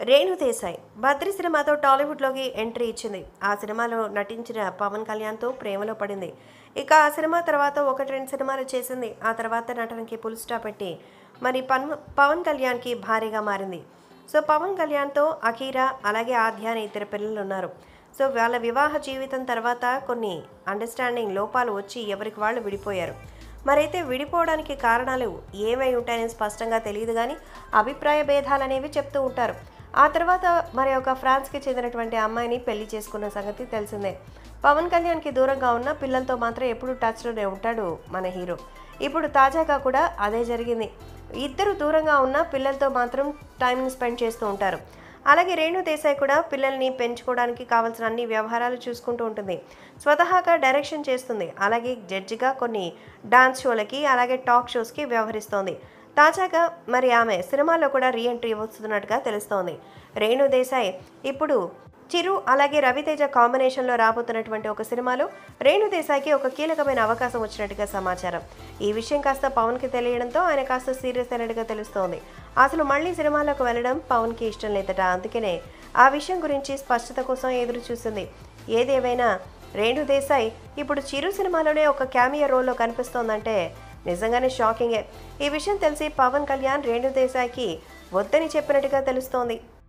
రేణు దేశాయ్ బద్రి సినిమాతో టాలీవుడ్లోకి ఎంట్రీ ఇచ్చింది ఆ సినిమాలో నటించిన పవన్ కళ్యాణ్తో ప్రేమలో పడింది ఇక ఆ సినిమా తర్వాత ఒకటి రెండు సినిమాలు చేసింది ఆ తర్వాత నటనకి పుల్ స్టాప్ పెట్టి మరి పన్ పవన్ కళ్యాణ్కి భారీగా మారింది సో పవన్ కళ్యాణ్తో అఖీరా అలాగే ఆద్య అనే ఇద్దరు పిల్లలు ఉన్నారు సో వాళ్ళ వివాహ జీవితం తర్వాత కొన్ని అండర్స్టాండింగ్ లోపాలు వచ్చి ఎవరికి వాళ్ళు విడిపోయారు మరైతే విడిపోవడానికి కారణాలు ఏమై ఉంటాయని స్పష్టంగా తెలియదు కానీ అభిప్రాయ భేదాలు అనేవి చెప్తూ ఉంటారు ఆ తర్వాత మరి ఒక ఫ్రాన్స్కి చెందినటువంటి అమ్మాయిని పెళ్లి చేసుకున్న సంగతి తెలిసిందే పవన్ కళ్యాణ్కి దూరంగా ఉన్న పిల్లలతో మాత్రం ఎప్పుడు టచ్లోనే ఉంటాడు మన హీరో ఇప్పుడు తాజాగా కూడా అదే జరిగింది ఇద్దరు దూరంగా ఉన్న పిల్లలతో మాత్రం టైంని స్పెండ్ చేస్తూ ఉంటారు అలాగే రేణు దేశాయ్ కూడా పిల్లల్ని పెంచుకోవడానికి కావాల్సిన అన్ని వ్యవహారాలు చూసుకుంటూ ఉంటుంది స్వతహాగా డైరెక్షన్ చేస్తుంది అలాగే జడ్జిగా కొన్ని డాన్స్ షోలకి అలాగే టాక్ షోస్కి వ్యవహరిస్తోంది తాజాగా మరి ఆమె సినిమాలో కూడా రీఎంట్రీ వస్తున్నట్టుగా తెలుస్తోంది రేణు దేశాయ్ ఇప్పుడు చిరు అలాగే రవితేజ కాంబినేషన్లో రాబోతున్నటువంటి ఒక సినిమాలో రేణు దేశాయ్కి ఒక కీలకమైన అవకాశం వచ్చినట్టుగా సమాచారం ఈ విషయం కాస్త పవన్కి తెలియడంతో ఆయన కాస్త సీరియస్ అయినట్టుగా తెలుస్తోంది అసలు మళ్ళీ సినిమాలోకి వెళ్ళడం పవన్కి ఇష్టం లేదట అందుకనే ఆ విషయం గురించి స్పష్టత కోసం ఎదురు చూసింది ఏదేమైనా రేణు దేశాయ్ ఇప్పుడు చిరు సినిమాలోనే ఒక క్యామియో రోల్లో కనిపిస్తోందంటే నిజంగానే షాకింగే ఈ విషయం తెలిసి పవన్ కళ్యాణ్ రేణు దేశాయ్కి వద్దని చెప్పినట్టుగా తెలుస్తోంది